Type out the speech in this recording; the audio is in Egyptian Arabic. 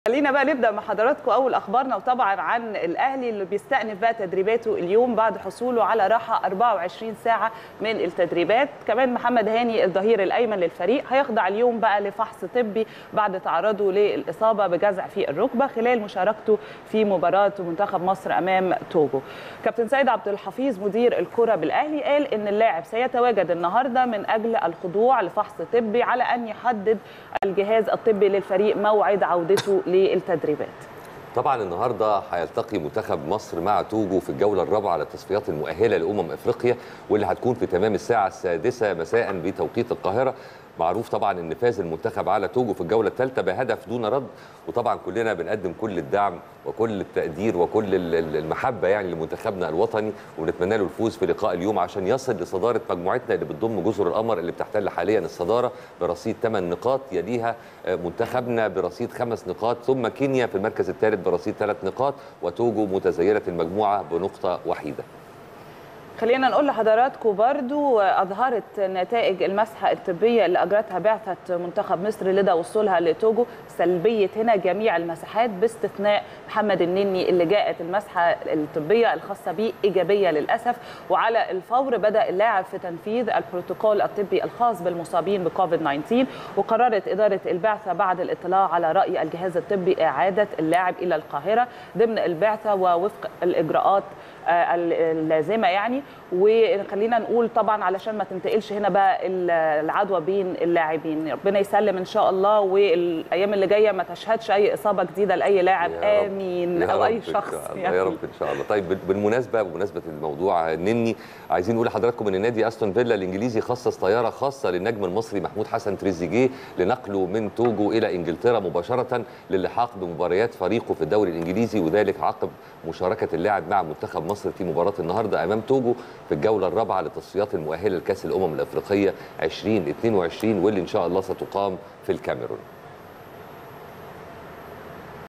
خلينا بقى نبدا مع حضراتكم اول اخبارنا وطبعا عن الاهلي اللي بيستأنف بقى تدريباته اليوم بعد حصوله على راحه 24 ساعه من التدريبات كمان محمد هاني الظهير الايمن للفريق هيخضع اليوم بقى لفحص طبي بعد تعرضه للاصابه بجزع في الركبه خلال مشاركته في مباراه منتخب مصر امام توجو كابتن سيد عبد الحفيظ مدير الكره بالاهلي قال ان اللاعب سيتواجد النهارده من اجل الخضوع لفحص طبي على ان يحدد الجهاز الطبي للفريق موعد عودته للتدريبات طبعا النهارده هيلتقي منتخب مصر مع توجو في الجوله الرابعه على التصفيات المؤهله لامم افريقيا واللي هتكون في تمام الساعه السادسه مساء بتوقيت القاهره معروف طبعا ان فاز المنتخب على توجو في الجوله الثالثه بهدف دون رد وطبعا كلنا بنقدم كل الدعم وكل التقدير وكل المحبه يعني لمنتخبنا الوطني ونتمنى له الفوز في لقاء اليوم عشان يصل لصداره مجموعتنا اللي بتضم جزر القمر اللي بتحتل حاليا الصداره برصيد 8 نقاط يليها منتخبنا برصيد خمس نقاط ثم كينيا في المركز الثالث برصيد ثلاث نقاط وتوجو متزيله المجموعه بنقطه وحيده خلينا نقول لحضراتكم برضو أظهرت نتائج المسحة الطبية اللي أجرتها بعثة منتخب مصر لدى وصولها لتوجو سلبية هنا جميع المساحات باستثناء محمد النني اللي جاءت المسحة الطبية الخاصة به إيجابية للأسف وعلى الفور بدأ اللاعب في تنفيذ البروتوكول الطبي الخاص بالمصابين بكوفيد 19 وقررت إدارة البعثة بعد الاطلاع على رأي الجهاز الطبي إعادة اللاعب إلى القاهرة ضمن البعثة ووفق الإجراءات اللازمه يعني وخلينا نقول طبعا علشان ما تنتقلش هنا بقى العدوى بين اللاعبين ربنا يسلم ان شاء الله والايام اللي جايه ما تشهدش اي اصابه جديده لاي لاعب امين او اي شخص يعني يا رب ان شاء الله طيب بالمناسبه بمناسبه الموضوع نني عايزين نقول لحضراتكم ان نادي استون فيلا الانجليزي خصص طياره خاصه للنجم المصري محمود حسن تريزيجيه لنقله من توجو الى انجلترا مباشره للحاق بمباريات فريقه في الدوري الانجليزي وذلك عقب مشاركه اللاعب مع منتخب مصر في مباراه النهارده امام توجو في الجوله الرابعه للتصفيات المؤهله لكاس الامم الافريقيه 2022 واللي ان شاء الله ستقام في الكاميرون